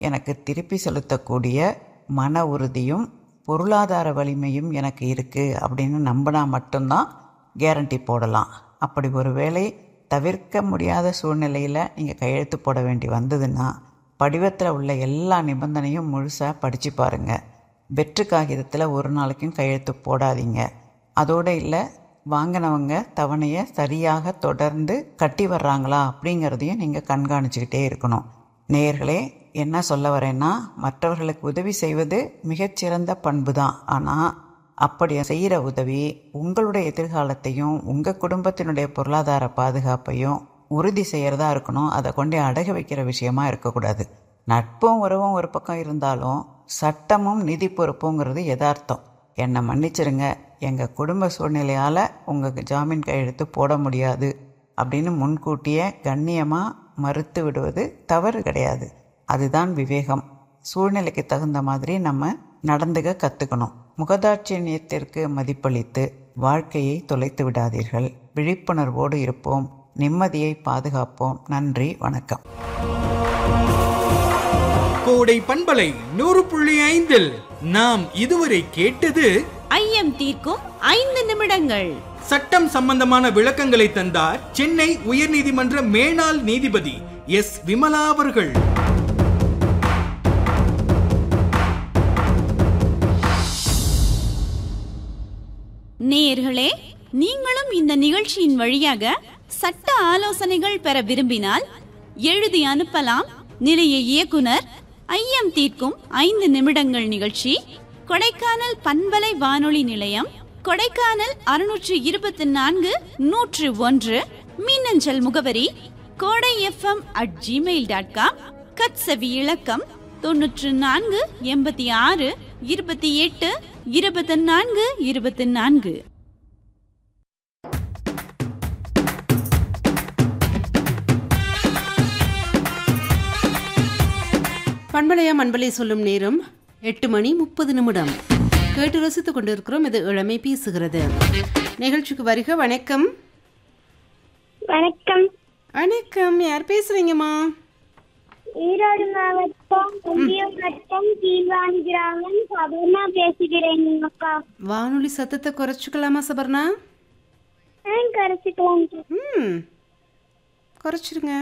எனக்கு திருப்பி செலுத்தக்கூடிய மன உறுதியும் பொருளாதார வலிமையும் எனக்கு இருக்குது அப்படின்னு நம்பினா மட்டும்தான் கேரண்டி போடலாம் அப்படி ஒரு வேளை தவிர்க்க முடியாத சூழ்நிலையில் நீங்கள் கையெழுத்து போட வேண்டி வந்ததுன்னா படிவத்தில் உள்ள எல்லா நிபந்தனையும் முழுசாக படித்து பாருங்கள் வெற்று காகிதத்தில் ஒரு நாளைக்கும் கையெழுத்து போடாதீங்க அதோடு இல்லை வாங்கினவங்க தவணையை சரியாக தொடர்ந்து கட்டி வர்றாங்களா அப்படிங்கிறதையும் நீங்கள் கண்காணிச்சுக்கிட்டே இருக்கணும் நேயர்களே என்ன சொல்ல வரேன்னா மற்றவர்களுக்கு உதவி செய்வது மிகச்சிறந்த பண்பு தான் ஆனால் அப்படி செய்கிற உதவி உங்களுடைய எதிர்காலத்தையும் உங்கள் குடும்பத்தினுடைய பொருளாதார பாதுகாப்பையும் உறுதி செய்கிறதா இருக்கணும் அதை கொண்டு அடகு வைக்கிற விஷயமா இருக்கக்கூடாது நட்பும் உறவும் ஒரு பக்கம் இருந்தாலும் சட்டமும் நிதி பொறுப்புங்கிறது யதார்த்தம் என்னை மன்னிச்சிருங்க எங்கள் குடும்ப சூழ்நிலையால் உங்கள் ஜாமீன் கையெழுத்து போட முடியாது அப்படின்னு முன்கூட்டியே கண்ணியமாக மறுத்து விடுவது தவறு கிடையாது அதுதான் விவேகம் சூழ்நிலைக்கு தகுந்த மாதிரி நம்ம நடந்துக்க கற்றுக்கணும் முகதாட்சியத்திற்கு மதிப்பளித்து வாழ்க்கையை தொலைத்து விடாதீர்கள் விழிப்புணர்வோடு இருப்போம் நிம்மதியை பாதுகாப்போம் நன்றி வணக்கம் கோடை பண்பலை நூறு புள்ளி ஐந்தில் நாம் இதுவரை கேட்டது ஐயம் தீர்க்கும் ஐந்து நிமிடங்கள் சட்டம் சம்பந்தமான விளக்கங்களை தந்தார் சென்னை உயர்நீதிமன்ற மேனாள் நீதிபதி எஸ் விமலா அவர்கள் நேயர்களே நீங்களும் இந்த நிகழ்ச்சியின் வழியாக சட்ட ஆலோசனைகள் பெற விரும்பினால் எழுதி அனுப்பலாம் நிலைய இயக்குனர் ஐயம் தீர்க்கும் ஐந்து நிமிடங்கள் நிகழ்ச்சி கொடைக்கானல் பண்பலை வானொலி நிலையம் கொடைக்கானல் அறுநூற்று இருபத்தி நான்கு நூற்று ஒன்று மின்னஞ்சல் முகவரி Kodai FM at Gmail dot com கட்சவி இலக்கம் தொன்னூற்று நான்கு எண்பத்தி ஆறு இருபத்தி எட்டு இருபத்தி நான்கு இருபத்தி நான்கு பண்பலையா மண்பலை சொல்லும் நேரம் எட்டு மணி முப்பது நிமிடம் கேட்டு ரசித்துக் கொண்டிருக்கிறோம் இது இளமை பேசுகிறது நிகழ்ச்சிக்கு வருக வணக்கம் வணக்கம் வணக்கம் யார் பேசுறீங்கம்மா ஈரோடு மாவட்டம் முந்தியம் வட்டம் கீழ்வாணி கிராமம் சபர்ணா பேசுகிறேன் அக்கா வானொலி சத்தத்தை குறைச்சிக்கலாமா சபர்ணா ஆ கரைச்சிக்கலாம் ம் குறைச்சிருங்க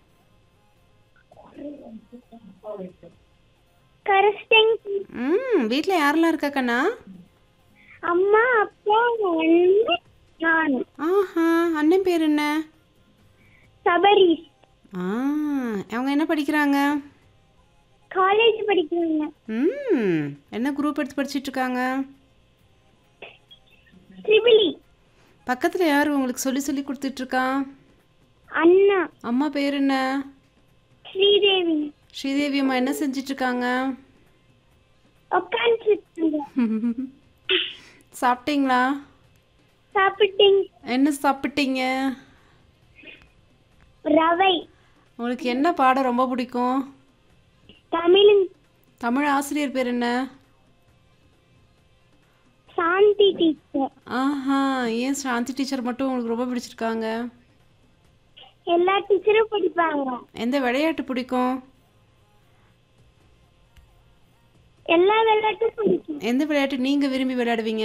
கரைச்சிட்டேன் ம் வீட்டில் யாரெல்லாம் இருக்கா கண்ணா அம்மா அப்பா அண்ணன் நான் ஆஹா அண்ணன் பேர் என்ன சபரீஷ் ஆ அவங்க என்ன படிக்கிறாங்க காலேஜ் படிக்கிறாங்க ம் என்ன குரூப் எடுத்து படிச்சிட்டு இருக்காங்க ட்ரிபிளி பக்கத்தில் யார் உங்களுக்கு சொல்லி சொல்லி கொடுத்துட்டு இருக்கா அண்ணா அம்மா பேர் என்ன ஸ்ரீதேவி ஸ்ரீதேவி அம்மா என்ன செஞ்சிட்டு இருக்காங்க உட்காந்துருக்காங்க சாப்பிட்டீங்களா சாப்பிட்டேன் என்ன சாப்பிட்டீங்க ரவை உங்களுக்கு என்ன பாடம் ரொம்ப பிடிக்கும் தமிழ் தமிழ் ஆசிரியர் பேர் என்ன சாந்தி டீச்சர் ஆஹா ஏன் சாந்தி டீச்சர் மட்டும் உங்களுக்கு ரொம்ப பிடிச்சிருக்காங்க எல்லா டீச்சரும் படிப்பாங்க எந்த விளையாட்டு பிடிக்கும் எல்லா விளையாட்டும் பிடிக்கும் எந்த விளையாட்டு நீங்கள் விரும்பி விளையாடுவீங்க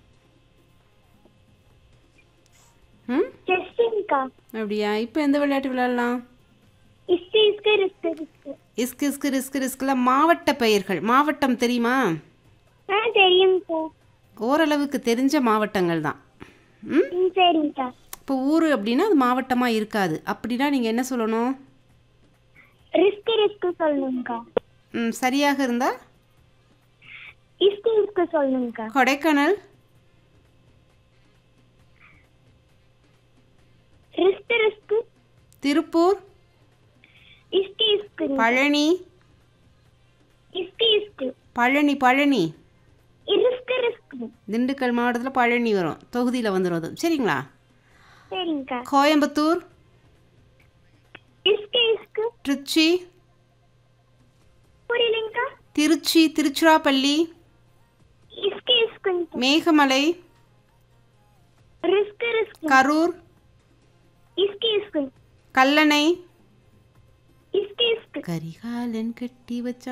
ம் டெஸ்டிங்க்கா அப்படியா இப்போ எந்த விளையாட்டு விளையாடலாம் இஸ்கு இஸ்கு ரிஸ்கு ரிஸ்கு இஸ்கு இஸ்கு ரிஸ்கு ரிஸ்கில் மாவட்ட பெயர்கள் மாவட்டம் தெரியுமா ஆ தெரியுங்கக்கா ஓரளவுக்கு தெரிஞ்ச மாவட்டங்கள் தான் ம் ம் சரிங்கக்கா இப்போ ஊர் அப்படின்னா அது மாவட்டமாக இருக்காது அப்படின்னா நீங்கள் என்ன சொல்லணும் ரிஸ்க் ரிஸ்க் சொல்லணுங்கக்கா ம் சரியாக இருந்தால் இஸ்கு இஸ்கு சொல்லணுங்கக்கா கொடைக்கானல் ரிஸ்க் ரிஸ்க் திருப்பூர் இஸ்கு இஸ்கு பழனி இஸ்கு இஸ்கு பழனி பழனி ரிஸ்க் ரிஸ்க் திண்டுக்கல் மாவட்டத்தில் பழனி வரும் தொகுதியில் வந்துடும் அது சரிங்களா சரிங்கக்கா கோயம்புத்தூர் இஸ்கு இஸ்கு திருச்சி புரியலைங்கக்கா திருச்சி திருச்சிராப்பள்ளி இஸ்கு இஸ்கு மேகமலை ரிஸ்க் ரிஸ்க் கரூர் இஸ்கு இஸ்கு கல்லணை இஸ்கு இஸ்கு கரிகாலன் கட்டி வச்ச